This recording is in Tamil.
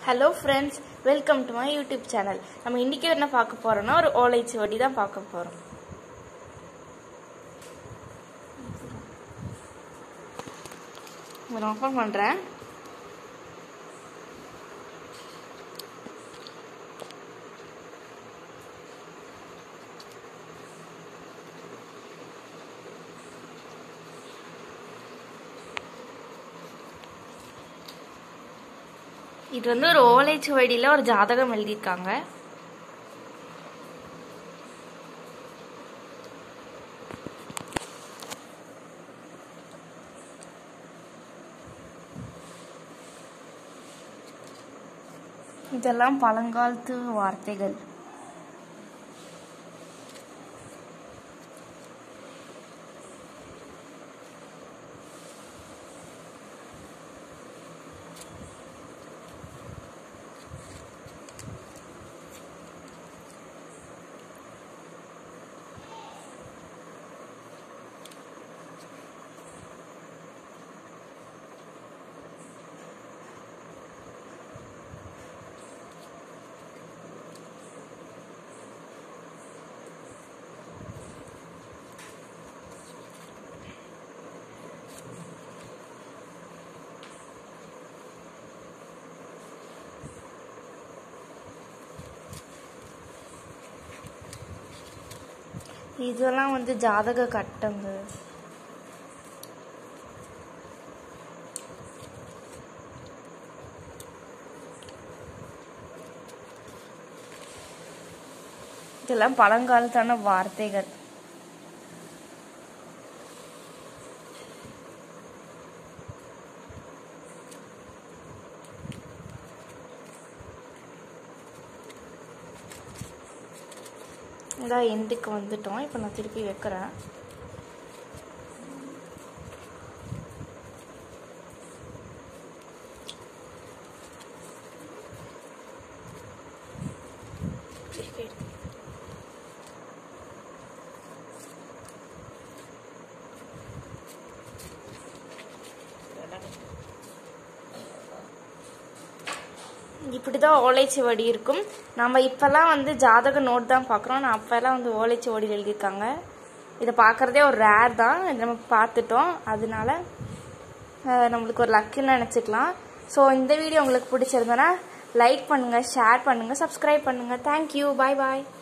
hello friends welcome to my YouTube channel நம்ம இன்னைக்கு என்ன பார்க்க போறோம்னா ஒரு ஓலைச்சுவடி தான் பார்க்க போறோம் நான் ஓப்பன் பண்றேன் இது வந்து ஒரு ஓலைச்சுவடியில ஒரு ஜாதகம் எழுதியிருக்காங்க இதெல்லாம் பழங்காலத்து வார்த்தைகள் இதெல்லாம் வந்து ஜாதக கட்டங்க இதெல்லாம் பழங்காலத்தான வார்த்தைகள் இதான் எண்டுக்கு வந்துட்டோம் இப்போ நான் திருப்பி வைக்கிறேன் இப்படிதான் ஓலைச்சுவடி இருக்கும் நம்ம இப்பெல்லாம் வந்து ஜாதக நோட் தான் பார்க்குறோம் நான் அப்பெல்லாம் வந்து ஓலைச்சுவடியில் எழுதியிருக்காங்க இதை பார்க்குறதே ஒரு ரேர் தான் இதை நம்ம பார்த்துட்டோம் அதனால அஹ், நம்மளுக்கு ஒரு லக்குன்னு நினச்சிக்கலாம் ஸோ இந்த வீடியோ உங்களுக்கு பிடிச்சிருந்தோன்னா லைக் பண்ணுங்கள் ஷேர் பண்ணுங்கள் சப்ஸ்கிரைப் பண்ணுங்கள் தேங்க்யூ பாய் பாய்